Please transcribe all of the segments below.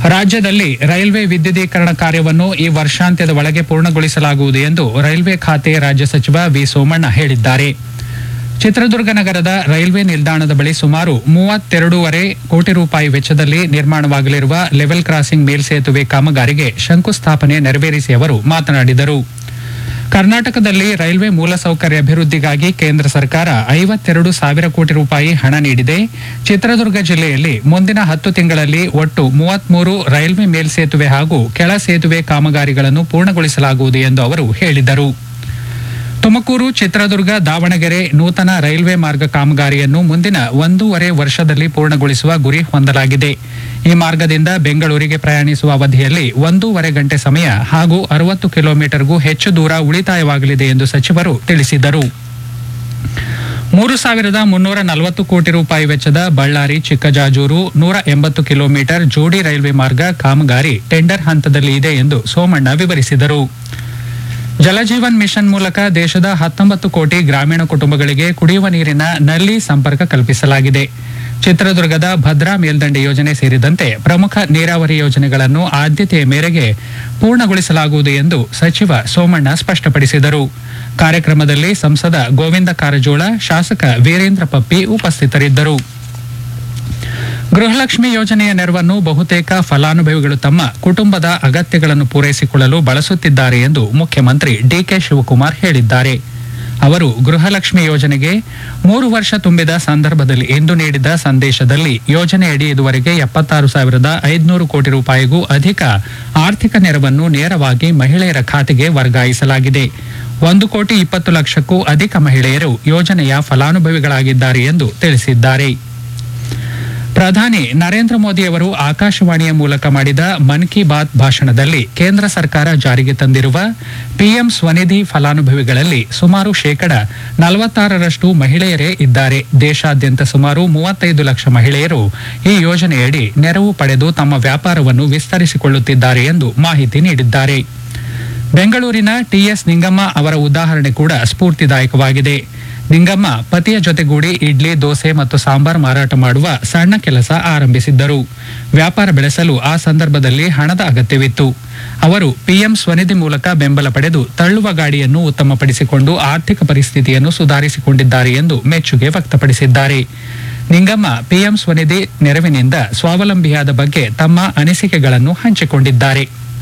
ರಾಜ್ಯದಲ್ಲಿ ರೈಲ್ವೆ ವಿದ್ಯುದೀಕರಣ ಕಾರ್ಯವನ್ನು ಈ ವರ್ಷಾಂತ್ಯದ ಒಳಗೆ ಪೂರ್ಣಗೊಳಿಸಲಾಗುವುದು ಎಂದು ರೈಲ್ವೆ ಖಾತೆ ರಾಜ್ಯ ಸಚಿವ ವಿ ಸೋಮಣ್ಣ ಹೇಳಿದ್ದಾರೆ ಚಿತ್ರದುರ್ಗ ನಗರದ ರೈಲ್ವೆ ನಿಲ್ದಾಣದ ಬಳಿ ಸುಮಾರು ಮೂವತ್ತೆರಡೂವರೆ ಕೋಟಿ ರೂಪಾಯಿ ವೆಚ್ಚದಲ್ಲಿ ನಿರ್ಮಾಣವಾಗಲಿರುವ ಲೆವೆಲ್ ಕ್ರಾಸಿಂಗ್ ಮೇಲ್ಸೇತುವೆ ಕಾಮಗಾರಿಗೆ ಶಂಕುಸ್ಥಾಪನೆ ನೆರವೇರಿಸಿ ಅವರು ಮಾತನಾಡಿದರು ಕರ್ನಾಟಕದಲ್ಲಿ ರೈಲ್ವೆ ಮೂಲಸೌಕರ್ಯ ಅಭಿವೃದ್ಧಿಗಾಗಿ ಕೇಂದ್ರ ಸರ್ಕಾರ ಐವತ್ತೆರಡು ಸಾವಿರ ಕೋಟಿ ರೂಪಾಯಿ ಹಣ ನೀಡಿದೆ ಚಿತ್ರದುರ್ಗ ಜಿಲ್ಲೆಯಲ್ಲಿ ಮುಂದಿನ ಹತ್ತು ತಿಂಗಳಲ್ಲಿ ಒಟ್ಟು ಮೂವತ್ಮೂರು ರೈಲ್ವೆ ಮೇಲ್ಸೇತುವೆ ಹಾಗೂ ಕೆಳ ಸೇತುವೆ ಕಾಮಗಾರಿಗಳನ್ನು ಪೂರ್ಣಗೊಳಿಸಲಾಗುವುದು ಎಂದು ಅವರು ಹೇಳಿದರು ತುಮಕೂರು ಚಿತ್ರದುರ್ಗ ದಾವಣಗೆರೆ ನೂತನ ರೈಲ್ವೆ ಮಾರ್ಗ ಕಾಮಗಾರಿಯನ್ನು ಮುಂದಿನ ಒಂದೂವರೆ ವರ್ಷದಲ್ಲಿ ಪೂರ್ಣಗೊಳಿಸುವ ಗುರಿ ಹೊಂದಲಾಗಿದೆ ಈ ಮಾರ್ಗದಿಂದ ಬೆಂಗಳೂರಿಗೆ ಪ್ರಯಾಣಿಸುವ ಅವಧಿಯಲ್ಲಿ ಒಂದೂವರೆ ಗಂಟೆ ಸಮಯ ಹಾಗೂ ಅರವತ್ತು ಕಿಲೋಮೀಟರ್ಗೂ ಹೆಚ್ಚು ದೂರ ಉಳಿತಾಯವಾಗಲಿದೆ ಎಂದು ಸಚಿವರು ತಿಳಿಸಿದರು ಮೂರು ಸಾವಿರದ ಮುನ್ನೂರ ನಲವತ್ತು ಕೋಟಿ ರೂಪಾಯಿ ವೆಚ್ಚದ ಬಳ್ಳಾರಿ ಚಿಕ್ಕಜಾಜೂರು ನೂರ ಎಂಬತ್ತು ಕಿಲೋಮೀಟರ್ ಜೋಡಿ ರೈಲ್ವೆ ಮಾರ್ಗ ಕಾಮಗಾರಿ ಟೆಂಡರ್ ಹಂತದಲ್ಲಿ ಇದೆ ಎಂದು ಸೋಮಣ್ಣ ವಿವರಿಸಿದರು ಜಲಜೀವನ್ ಮಿಷನ್ ಮೂಲಕ ದೇಶದ ಹತ್ತೊಂಬತ್ತು ಕೋಟಿ ಗ್ರಾಮೀಣ ಕುಟುಂಬಗಳಿಗೆ ಕುಡಿಯುವ ನೀರಿನ ನಲ್ಲಿ ಸಂಪರ್ಕ ಕಲ್ಪಿಸಲಾಗಿದೆ ಚಿತ್ರದುರ್ಗದ ಭದ್ರಾ ಮೇಲ್ದಂಡೆ ಯೋಜನೆ ಸೇರಿದಂತೆ ಪ್ರಮುಖ ನೀರಾವರಿ ಯೋಜನೆಗಳನ್ನು ಆದ್ಯತೆಯ ಮೇರೆಗೆ ಪೂರ್ಣಗೊಳಿಸಲಾಗುವುದು ಎಂದು ಸಚಿವ ಸೋಮಣ್ಣ ಸ್ಪಷ್ಟಪಡಿಸಿದರು ಕಾರ್ಯಕ್ರಮದಲ್ಲಿ ಸಂಸದ ಗೋವಿಂದ ಕಾರಜೋಳ ಶಾಸಕ ವೀರೇಂದ್ರ ಪಪ್ಪಿ ಉಪಸ್ಥಿತರಿದ್ದರು ಗೃಹಲಕ್ಷ್ಮಿ ಯೋಜನೆಯ ನೆರವನ್ನು ಬಹುತೇಕ ಫಲಾನುಭವಿಗಳು ತಮ್ಮ ಕುಟುಂಬದ ಅಗತ್ಯಗಳನ್ನು ಪೂರೈಸಿಕೊಳ್ಳಲು ಬಳಸುತ್ತಿದ್ದಾರೆ ಎಂದು ಮುಖ್ಯಮಂತ್ರಿ ಡಿಕೆ ಶಿವಕುಮಾರ್ ಹೇಳಿದ್ದಾರೆ ಅವರು ಗೃಹಲಕ್ಷ್ಮಿ ಯೋಜನೆಗೆ ಮೂರು ವರ್ಷ ತುಂಬಿದ ಸಂದರ್ಭದಲ್ಲಿ ಇಂದು ನೀಡಿದ ಸಂದೇಶದಲ್ಲಿ ಯೋಜನೆಯಡಿ ಇದುವರೆಗೆ ಎಪ್ಪತ್ತಾರು ಸಾವಿರದ ಐದುನೂರು ಕೋಟಿ ರೂಪಾಯಿಗೂ ಅಧಿಕ ಆರ್ಥಿಕ ನೆರವನ್ನು ನೇರವಾಗಿ ಮಹಿಳೆಯರ ಖಾತೆಗೆ ವರ್ಗಾಯಿಸಲಾಗಿದೆ ಒಂದು ಕೋಟಿ ಇಪ್ಪತ್ತು ಲಕ್ಷಕ್ಕೂ ಅಧಿಕ ಮಹಿಳೆಯರು ಯೋಜನೆಯ ಫಲಾನುಭವಿಗಳಾಗಿದ್ದಾರೆ ಎಂದು ತಿಳಿಸಿದ್ದಾರೆ ಪ್ರಧಾನಿ ನರೇಂದ್ರ ಮೋದಿ ಅವರು ಆಕಾಶವಾಣಿಯ ಮೂಲಕ ಮಾಡಿದ ಮನ್ ಕಿ ಬಾತ್ ಭಾಷಣದಲ್ಲಿ ಕೇಂದ್ರ ಸರ್ಕಾರ ಜಾರಿಗೆ ತಂದಿರುವ ಪಿಎಂ ಸ್ವನಿಧಿ ಫಲಾನುಭವಿಗಳಲ್ಲಿ ಸುಮಾರು ಶೇಕಡ ನಲವತ್ತಾರರಷ್ಟು ಮಹಿಳೆಯರೇ ಇದ್ದಾರೆ ದೇಶಾದ್ಯಂತ ಸುಮಾರು ಮೂವತ್ತೈದು ಲಕ್ಷ ಮಹಿಳೆಯರು ಈ ಯೋಜನೆಯಡಿ ನೆರವು ಪಡೆದು ತಮ್ಮ ವ್ಯಾಪಾರವನ್ನು ವಿಸ್ತರಿಸಿಕೊಳ್ಳುತ್ತಿದ್ದಾರೆ ಎಂದು ಮಾಹಿತಿ ನೀಡಿದ್ದಾರೆ ಬೆಂಗಳೂರಿನ ಟಿಎಸ್ ನಿಂಗಮ್ಮ ಅವರ ಉದಾಹರಣೆ ಕೂಡ ಸ್ಫೂರ್ತಿದಾಯಕವಾಗಿದೆ ನಿಂಗಮ್ಮ ಪತಿಯ ಜೊತೆಗೂಡಿ ಇಡ್ಲಿ ದೋಸೆ ಮತ್ತು ಸಾಂಬಾರ್ ಮಾರಾಟ ಮಾಡುವ ಸಣ್ಣ ಕೆಲಸ ಆರಂಭಿಸಿದ್ದರು ವ್ಯಾಪಾರ ಬೆಳೆಸಲು ಆ ಸಂದರ್ಭದಲ್ಲಿ ಹಣದ ಅಗತ್ಯವಿತ್ತು ಅವರು ಪಿಎಂ ಸ್ವನಿಧಿ ಮೂಲಕ ಬೆಂಬಲ ಪಡೆದು ತಳ್ಳುವ ಗಾಡಿಯನ್ನು ಉತ್ತಮಪಡಿಸಿಕೊಂಡು ಆರ್ಥಿಕ ಪರಿಸ್ಥಿತಿಯನ್ನು ಸುಧಾರಿಸಿಕೊಂಡಿದ್ದಾರೆ ಎಂದು ಮೆಚ್ಚುಗೆ ವ್ಯಕ್ತಪಡಿಸಿದ್ದಾರೆ ನಿಂಗಮ್ಮ ಪಿಎಂ ಸ್ವನಿಧಿ ನೆರವಿನಿಂದ ಸ್ವಾವಲಂಬಿಯಾದ ಬಗ್ಗೆ ತಮ್ಮ ಅನಿಸಿಕೆಗಳನ್ನು ಹಂಚಿಕೊಂಡಿದ್ದಾರೆ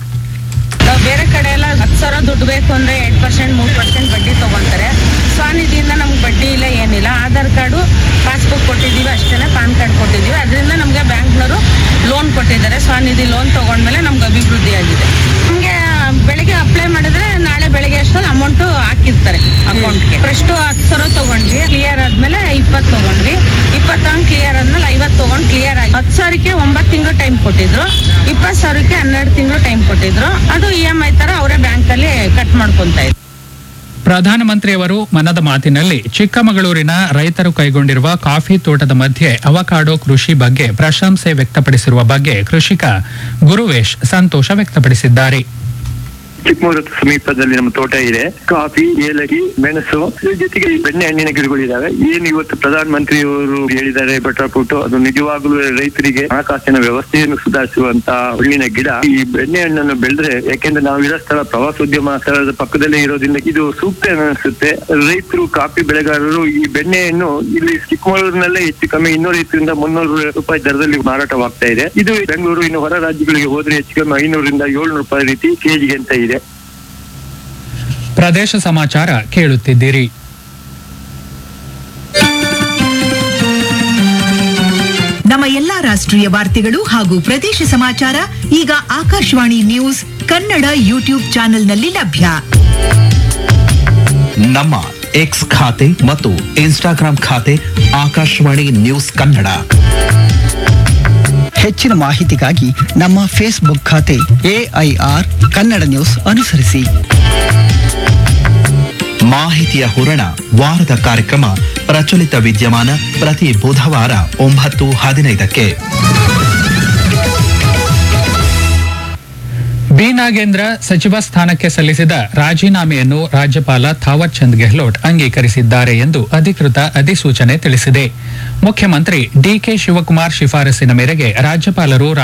ನಾವು ಬೇರೆ ಕಡೆ ಎಲ್ಲ ಹತ್ತು ಸಾವಿರ ದುಡ್ಡು ಬೇಕು ಅಂದ್ರೆ ಎಂಟು ಪರ್ಸೆಂಟ್ ಮೂರು ಪರ್ಸೆಂಟ್ ಬಡ್ಡಿ ತಗೊಂತಾರೆ ಸ್ವಾನಿಧಿಯಿಂದ ನಮ್ಗೆ ಬಡ್ಡಿ ಇಲ್ಲ ಏನಿಲ್ಲ ಆಧಾರ್ ಕಾರ್ಡು ಪಾಸ್ಬುಕ್ ಕೊಟ್ಟಿದ್ದೀವಿ ಅಷ್ಟೇ ಪಾನ್ ಕಾರ್ಡ್ ಕೊಟ್ಟಿದ್ದೀವಿ ಅದರಿಂದ ನಮಗೆ ಬ್ಯಾಂಕ್ನವರು ಲೋನ್ ಕೊಟ್ಟಿದ್ದಾರೆ ಸ್ವಾನಿಧಿ ಲೋನ್ ತಗೊಂಡ್ಮೇಲೆ ನಮ್ಗೆ ಅಭಿವೃದ್ಧಿ ಆಗಿದೆ ನಮಗೆ ಬೆಳಿಗ್ಗೆ ಅಪ್ಲೈ ಮಾಡಿದ್ರೆ ನಾಳೆ ಬೆಳಿಗ್ಗೆ ಅಷ್ಟೊಂದು ಅಮೌಂಟು ಹಾಕಿರ್ತಾರೆ ಅಕೌಂಟ್ಗೆ ಫಸ್ಟು ಹತ್ತು ಸಾವಿರ ತಗೊಂಡ್ವಿ ಕ್ಲಿಯರ್ ಆದ್ಮೇಲೆ ಇಪ್ಪತ್ತು ತಗೊಂಡ್ವಿ ಇಪ್ಪತ್ತಂಗ್ ಕ್ಲಿಯರ್ ಆದ್ಮೇಲೆ ಐವತ್ತು ತಗೊಂಡು ಕ್ಲಿಯರ್ ಆಗಿ ಹತ್ತು ಸಾವಿರಕ್ಕೆ ಒಂಬತ್ತು ತಿಂಗಳು ಟೈಮ್ ಕೊಟ್ಟಿದ್ರು ಇಪ್ಪತ್ತು ಸಾವಿರಕ್ಕೆ ಹನ್ನೆರಡು ತಿಂಗಳು ಟೈಮ್ ಕೊಟ್ಟಿದ್ರು ಅದು ಇ ಎಂ ಐ ತರ ಅವರೇ ಬ್ಯಾಂಕ್ ಅಲ್ಲಿ ಕಟ್ ಮಾಡ್ಕೊಂತ ಇದ್ರು ಪ್ರಧಾನಮಂತ್ರಿಯವರು ಮನದ ಮಾತಿನಲ್ಲಿ ಚಿಕ್ಕಮಗಳೂರಿನ ರೈತರು ಕೈಗೊಂಡಿರುವ ಕಾಫಿ ತೋಟದ ಮಧ್ಯೆ ಅವಕಾಡೋ ಕೃಷಿ ಬಗ್ಗೆ ಪ್ರಶಂಸೆ ವ್ಯಕ್ತಪಡಿಸಿರುವ ಬಗ್ಗೆ ಕೃಷಿಕ ಗುರುವೇಶ್ ಸಂತೋಷ ವ್ಯಕ್ತಪಡಿಸಿದ್ದಾರೆ ಚಿಕ್ಕಮಗಳೂರು ಸಮೀಪದಲ್ಲಿ ನಮ್ಮ ತೋಟ ಇದೆ ಕಾಫಿ ಏಲಕ್ಕಿ ಮೆಣಸು ಇದ್ರ ಜೊತೆಗೆ ಈ ಬೆಣ್ಣೆ ಹಣ್ಣಿನ ಗಿಡಗಳಿದಾವೆ ಏನು ಇವತ್ತು ಪ್ರಧಾನ ಮಂತ್ರಿಯವರು ಹೇಳಿದ್ದಾರೆ ಬಟಾಪುಟ್ಟು ಅದು ನಿಜವಾಗ್ಲೂ ರೈತರಿಗೆ ಹಣಕಾಸಿನ ವ್ಯವಸ್ಥೆಯನ್ನು ಸುಧಾರಿಸುವಂತ ಹಣ್ಣಿನ ಗಿಡ ಈ ಬೆಣ್ಣೆ ಹಣ್ಣನ್ನು ಬೆಳೆದ್ರೆ ಯಾಕೆಂದ್ರೆ ನಾವು ಇರೋ ಸ್ಥಳ ಪ್ರವಾಸೋದ್ಯಮ ಸ್ಥಳದ ಪಕ್ಕದಲ್ಲೇ ಇರೋದ್ರಿಂದ ಇದು ಸೂಕ್ತ ಅನಿಸುತ್ತೆ ರೈತರು ಕಾಫಿ ಬೆಳೆಗಾರರು ಈ ಬೆಣ್ಣೆಯನ್ನು ಇಲ್ಲಿ ಚಿಕ್ಕಮಗಳೂರಿನಲ್ಲೇ ಹೆಚ್ಚು ಕಮ್ಮಿ ಇನ್ನೂರ ಐದರಿಂದ ಮುನ್ನೂರು ರೂಪಾಯಿ ದರದಲ್ಲಿ ಮಾರಾಟವಾಗ್ತಾ ಇದೆ ಇದು ಬೆಂಗಳೂರು ಇನ್ನು ಹೊರ ರಾಜ್ಯಗಳಿಗೆ ಹೋದ್ರೆ ಹೆಚ್ಚು ಕಮ್ಮಿ ಐನೂರಿಂದ ಏಳ್ನೂರು ರೂಪಾಯಿ ರೀತಿ ಕೆಜಿಗೆ ಅಂತ ಇದೆ ಪ್ರದೇಶ ಸಮಾಚಾರ ಕೇಳುತ್ತಿದ್ದೀರಿ ನಮ್ಮ ಎಲ್ಲಾ ರಾಷ್ಟ್ರೀಯ ವಾರ್ತೆಗಳು ಹಾಗೂ ಪ್ರದೇಶ ಸಮಾಚಾರ ಈಗ ಆಕಾಶವಾಣಿ ನ್ಯೂಸ್ ಕನ್ನಡ ಯೂಟ್ಯೂಬ್ ಚಾನೆಲ್ನಲ್ಲಿ ಲಭ್ಯ ನಮ್ಮ ಎಕ್ಸ್ ಖಾತೆ ಮತ್ತು ಇನ್ಸ್ಟಾಗ್ರಾಂ ಖಾತೆ ಆಕಾಶವಾಣಿ ನ್ಯೂಸ್ ಕನ್ನಡ ಹೆಚ್ಚಿನ ಮಾಹಿತಿಗಾಗಿ ನಮ್ಮ ಫೇಸ್ಬುಕ್ ಖಾತೆ ಎಐಆರ್ ಕನ್ನಡ ನ್ಯೂಸ್ ಅನುಸರಿಸಿ ಮಾಹಿತಿಯ ಹೂರಣ ವಾರದ ಕಾರ್ಯಕ್ರಮ ಪ್ರಚಲಿತ ವಿದ್ಯಮಾನ ಪ್ರತಿ ಬುಧವಾರ ಒಂಬತ್ತು ಹದಿನೈದಕ್ಕೆ ಬಿ ನಾಗೇಂದ್ರ ಸಚಿವ ಸ್ಥಾನಕ್ಕೆ ಸಲ್ಲಿಸಿದ ರಾಜೀನಾಮೆಯನ್ನು ರಾಜ್ಯಪಾಲ ಥಾವರ್ ಚಂದ್ ಗೆಹ್ಲೋಟ್ ಅಂಗೀಕರಿಸಿದ್ದಾರೆ ಎಂದು ಅಧಿಕೃತ ಅಧಿಸೂಚನೆ ತಿಳಿಸಿದೆ ಮುಖ್ಯಮಂತ್ರಿ ಡಿಕೆ ಶಿವಕುಮಾರ್ ಶಿಫಾರಸಿನ ಮೇರೆಗೆ ರಾಜ್ಯಪಾಲರು